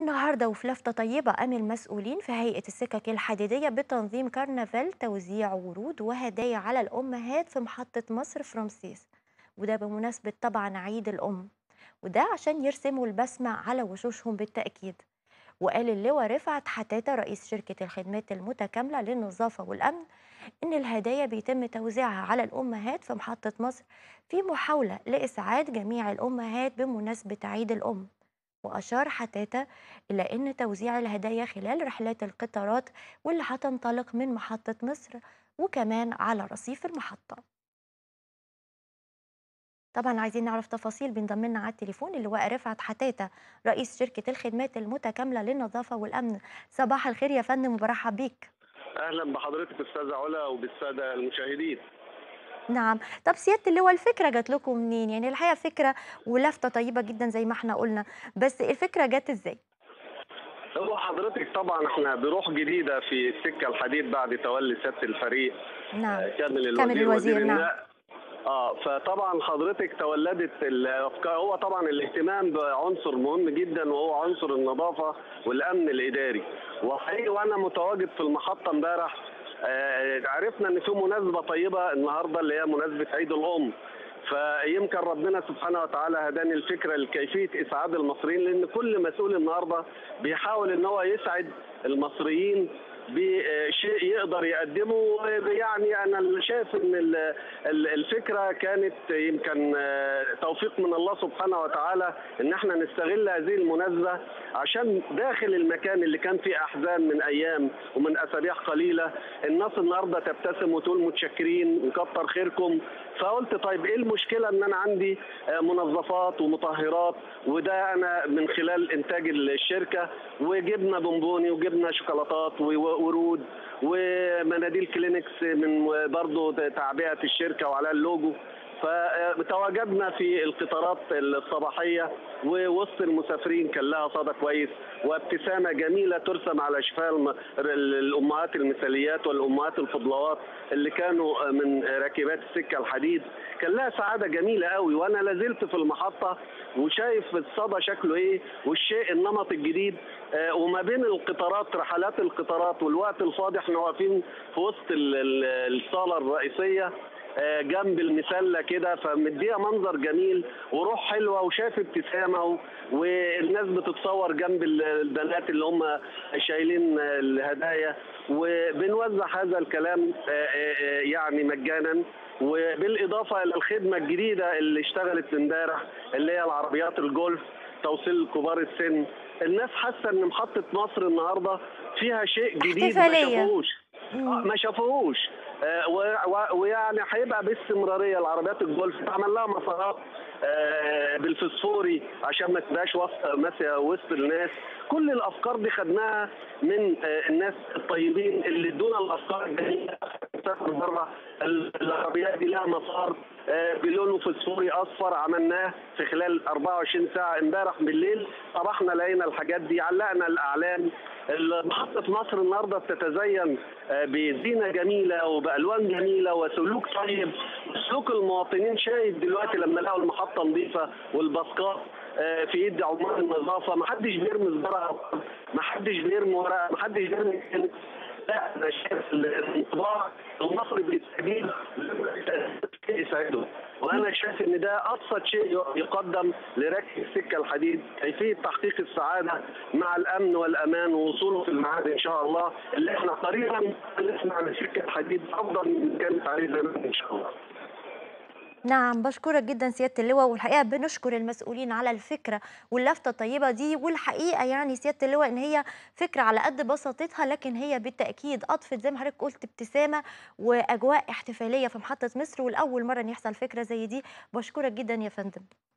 النهارده وفي لفتة طيبة قام المسؤولين في هيئة السكك الحديدية بتنظيم كرنفال توزيع ورود وهدايا على الأمهات في محطة مصر في رمسيس وده بمناسبة طبعا عيد الأم وده عشان يرسموا البسمة على وشوشهم بالتأكيد وقال اللواء رفعت حتاتة رئيس شركة الخدمات المتكاملة للنظافة والأمن إن الهدايا بيتم توزيعها على الأمهات في محطة مصر في محاولة لإسعاد جميع الأمهات بمناسبة عيد الأم وأشار حتاتة إلى أن توزيع الهدايا خلال رحلات القطارات واللي هتنطلق من محطة مصر وكمان على رصيف المحطة طبعا عايزين نعرف تفاصيل بينضم لنا على التليفون اللواء رفعت حتاتة رئيس شركة الخدمات المتكاملة للنظافة والأمن صباح الخير يا فندم وبرحب بيك اهلا بحضرتك استاذه علا وبالساده المشاهدين نعم طب سيادة اللواء الفكرة جات لكم منين يعني الحقيقة فكرة ولفتة طيبة جدا زي ما احنا قلنا بس الفكرة جت ازاي هو حضرتك طبعا احنا بروح جديده في السكه الحديد بعد تولي سياده الفريق نعم آه، كامل الوزير, كامل الوزير، وزير نعم. النقل. اه فطبعا حضرتك تولدت الافكار هو طبعا الاهتمام بعنصر مهم جدا وهو عنصر النظافه والامن الاداري وحقيقي وانا متواجد في المحطه امبارح آه، عرفنا ان في مناسبه طيبه النهارده اللي هي مناسبه عيد الام فيمكن ربنا سبحانه وتعالى هداني الفكره لكيفيه اسعاد المصريين لان كل مسؤول النهارده بيحاول ان هو يسعد المصريين بشيء يقدر يقدمه يعني انا شايف ان ال- ال- الفكره كانت يمكن آه، توفيق من الله سبحانه وتعالى ان احنا نستغل هذه المناسبه عشان داخل المكان اللي كان فيه احزان من ايام ومن اسابيع قليله الناس النهارده تبتسم وتقول متشكرين وكتر خيركم فقلت طيب ايه المشكله ان انا عندي آه، منظفات ومطهرات وده انا من خلال انتاج الشركه وجبنا بونبوني وجبنا شوكولاتات و- وورود ومناديل كلينكس من برضه تعبئه الشركه وعلى اللوجو فتواجدنا في القطارات الصباحيه ووسط المسافرين كان لها صدى كويس وابتسامه جميله ترسم على شفاه الم- الامهات المثاليات والامهات الفضلوات اللي كانوا من راكبات السكه الحديد كان لها سعاده جميله قوي وانا لازلت في المحطه وشايف الصدى شكله ايه والشيء النمط الجديد آه، وما بين القطارات رحلات القطارات والوقت الفاضي احنا واقفين في وسط ال- ال- الصاله الرئيسيه آه، جنب المسله كده فمديها منظر جميل وروح حلوه وشايف ابتسامه و- والناس بتتصور جنب ال- البنات اللي هم شايلين آه، الهدايا وبنوزع هذا الكلام آه، آه، آه، يعني مجانا وبالاضافه الى الخدمه الجديده اللي اشتغلت امبارح اللي هي العربيات الجولف توصيل كبار السن الناس حاسه ان محطه مصر النهارده فيها شيء جديد ما احتفالية. شافوهوش مم. آه، ما شافوهوش آه، و- و- ويعني هيبقى باستمراريه العربيات الجولف اتعمل لها مسارات آه، بالفسفوري عشان ما تبقاش وسط ماشيه وسط الناس كل الافكار دي خدناها من آه، الناس الطيبين اللي ادونا الافكار الجميله من بره العربيات دي لها مسار آه، بلونه فسفوري اصفر عملناه في خلال 24 ساعه امبارح بالليل صباحنا لقينا الحاجات دي علقنا الاعلام محطة مصر النهارده بتتزين آه، بزينة جميلة وبألوان جميلة وسلوك طيب سلوك المواطنين شايف دلوقتي لما لقوا المحطة نظيفة والباسكات آه، في ايد عمال النظافة محدش بيرمي سجارة محدش بيرمي ورقة محدش بيرمي كلمة. لا انا شايف الانطباع المصري بيستجيب يساعده وانا شايف ان ده ابسط شيء يقدم لراكب السكه الحديد كيفيه تحقيق السعاده مع الامن والامان ووصوله في الميعاد ان شاء الله اللي احنا قريبا نسمع عن سكه الحديد افضل من كانت عليه زمان ان شاء الله نعم بشكرك جدا سيادة اللواء والحقيقة بنشكر المسؤولين على الفكرة واللفتة الطيبة دي والحقيقة يعني سيادة اللواء ان هي فكرة على قد بساطتها لكن هي بالتأكيد أضفت زي ما حضرتك قلت ابتسامة وأجواء احتفالية في محطة مصر والأول مرة ان يحصل فكرة زي دي بشكرك جدا يا فندم